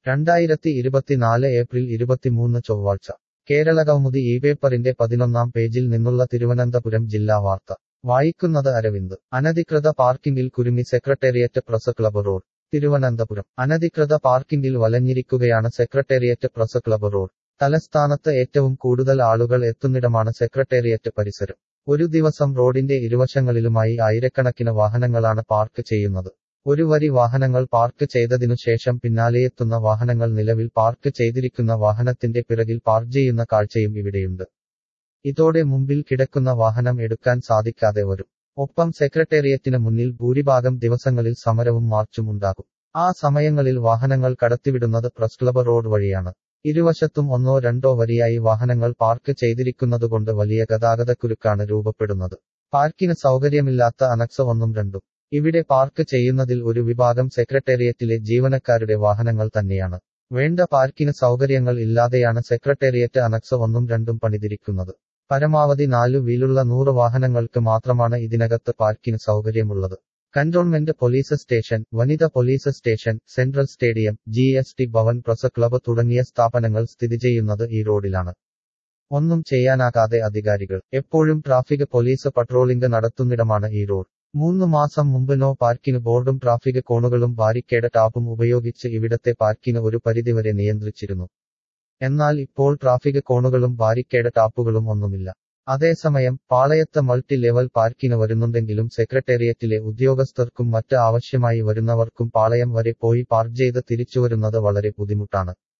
രണ്ടായിരത്തി ഇരുപത്തിനാല് ഏപ്രിൽ ഇരുപത്തിമൂന്ന് ചൊവ്വാഴ്ച കേരള കൗമുദി ഈ പേപ്പറിന്റെ പതിനൊന്നാം പേജിൽ നിന്നുള്ള തിരുവനന്തപുരം ജില്ലാ വാർത്ത വായിക്കുന്നത് അരവിന്ദ് അനധികൃത പാർക്കിംഗിൽ കുരുങ്ങി secretariat press club road Thiruvananthapuram അനധികൃത പാർക്കിംഗിൽ വലഞ്ഞിരിക്കുകയാണ് സെക്രട്ടേറിയറ്റ് പ്രസ് ക്ലബ് റോഡ് തലസ്ഥാനത്ത് ഏറ്റവും കൂടുതൽ ആളുകൾ എത്തുന്നിടമാണ് സെക്രട്ടേറിയറ്റ് പരിസരം ഒരു ദിവസം റോഡിന്റെ ഇരുവശങ്ങളിലുമായി ആയിരക്കണക്കിന് വാഹനങ്ങളാണ് പാർക്ക് ചെയ്യുന്നത് ഒരു വരി വാഹനങ്ങൾ പാർക്ക് ചെയ്തതിനു ശേഷം പിന്നാലെയെത്തുന്ന വാഹനങ്ങൾ നിലവിൽ പാർക്ക് ചെയ്തിരിക്കുന്ന വാഹനത്തിന്റെ പിറകിൽ പാർക്ക് ചെയ്യുന്ന കാഴ്ചയും ഇവിടെയുണ്ട് ഇതോടെ മുമ്പിൽ കിടക്കുന്ന വാഹനം എടുക്കാൻ സാധിക്കാതെ വരും ഒപ്പം സെക്രട്ടേറിയറ്റിന് മുന്നിൽ ഭൂരിഭാഗം ദിവസങ്ങളിൽ സമരവും മാർച്ചും ഉണ്ടാകും ആ സമയങ്ങളിൽ വാഹനങ്ങൾ കടത്തിവിടുന്നത് പ്രസ് ക്ലബ് റോഡ് വഴിയാണ് ഇരുവശത്തും ഒന്നോ രണ്ടോ വരിയായി വാഹനങ്ങൾ പാർക്ക് ചെയ്തിരിക്കുന്നതുകൊണ്ട് വലിയ ഗതാഗതക്കുരുക്കാണ് രൂപപ്പെടുന്നത് പാർക്കിന് സൗകര്യമില്ലാത്ത അനക്സ ഒന്നും രണ്ടും ഇവിടെ പാർക്ക് ചെയ്യുന്നതിൽ ഒരു വിഭാഗം സെക്രട്ടേറിയറ്റിലെ ജീവനക്കാരുടെ വാഹനങ്ങൾ തന്നെയാണ് വേണ്ട പാർക്കിന് സൗകര്യങ്ങൾ ഇല്ലാതെയാണ് സെക്രട്ടേറിയറ്റ് അനക്സ ഒന്നും രണ്ടും പണിതിരിക്കുന്നത് പരമാവധി നാലു വീലുള്ള നൂറ് വാഹനങ്ങൾക്ക് മാത്രമാണ് ഇതിനകത്ത് പാർക്കിന് സൗകര്യമുള്ളത് കന്റോൺമെന്റ് പോലീസ് സ്റ്റേഷൻ വനിത police station central stadium G S T Bhavan press club തുടങ്ങിയ സ്ഥാപനങ്ങൾ സ്ഥിതി ചെയ്യുന്നത് ഈ റോഡിലാണ് ഒന്നും ചെയ്യാനാകാതെ അധികാരികൾ എപ്പോഴും ട്രാഫിക് പോലീസ് പട്രോളിംഗ് നടത്തുന്നിടമാണ് ഈ റോഡ് മൂന്ന് മാസം മുമ്പ് നോ പാർക്കിന് ബോർഡും ട്രാഫിക് കോണുകളും ബാരിക്കേഡ് ടാപ്പും ഉപയോഗിച്ച് ഇവിടത്തെ പാർക്കിന് ഒരു പരിധിവരെ നിയന്ത്രിച്ചിരുന്നു എന്നാൽ ഇപ്പോൾ ട്രാഫിക് കോണുകളും ബാരിക്കേഡ് ടാപ്പുകളും ഒന്നുമില്ല അതേസമയം പാളയത്ത് മൾട്ടി ലെവൽ പാർക്കിന് വരുന്നുണ്ടെങ്കിലും സെക്രട്ടേറിയറ്റിലെ ഉദ്യോഗസ്ഥർക്കും മറ്റ് ആവശ്യമായി വരുന്നവർക്കും പാളയം വരെ പോയി പാർക്ക് ചെയ്ത് തിരിച്ചുവരുന്നത് വളരെ ബുദ്ധിമുട്ടാണ്